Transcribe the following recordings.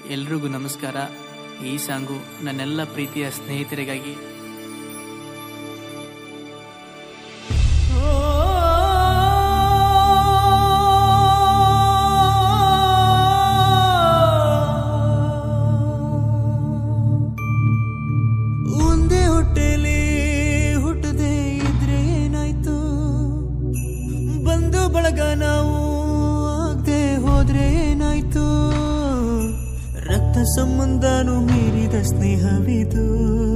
ಎಲ್ರಿಗೂ ನಮಸ್ಕಾರ ಈ ಸಾಂಗು ನನ್ನೆಲ್ಲ ಪ್ರೀತಿಯ ಸ್ನೇಹಿತರಿಗಾಗಿ ಒಂದೇ ಹೊಟ್ಟೆಲಿ ಹುಟ್ಟದೆ ಇದ್ರೆ ಏನಾಯ್ತು ಬಂದು ಬಳಗ ನಾವು ಆಗದೆ ಹೋದ್ರೆ ಏನಾಯ್ತು ರಕ್ತ ಸಂಬಂಧನು ಮೀರಿದ ಸ್ನೇಹವಿದು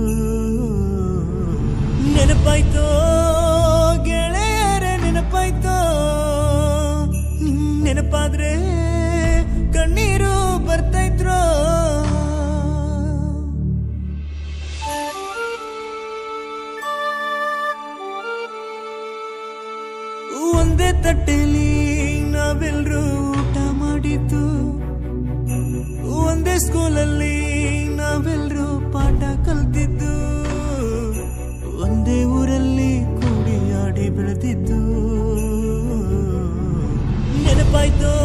ನೆನಪಾಯ್ತೋ ಗೆಳೆಯರೆ ನೆನಪಾಯ್ತೋ ನೆನಪಾದ್ರೆ ಕಣ್ಣೀರು ಬರ್ತೈತ್ರೋ ಒಂದೇ ತಟ್ಟೆಲಿ ನಾವೆಲ್ಲರೂ ಊಟ ಮಾಡಿದ್ದು ಒಂದೇ ಸ್ಕೂಲಲ್ಲಿ ನಾವೆಲ್ಲರೂ ಪಾಠ ಕಲ್ತಿದ್ದು ಒಂದೇ ಊರಲ್ಲಿ ಕೂಡಿ ಆಡಿ ಬೆಳೆದಿದ್ದು ನೆನಪಾಯ್ತೋ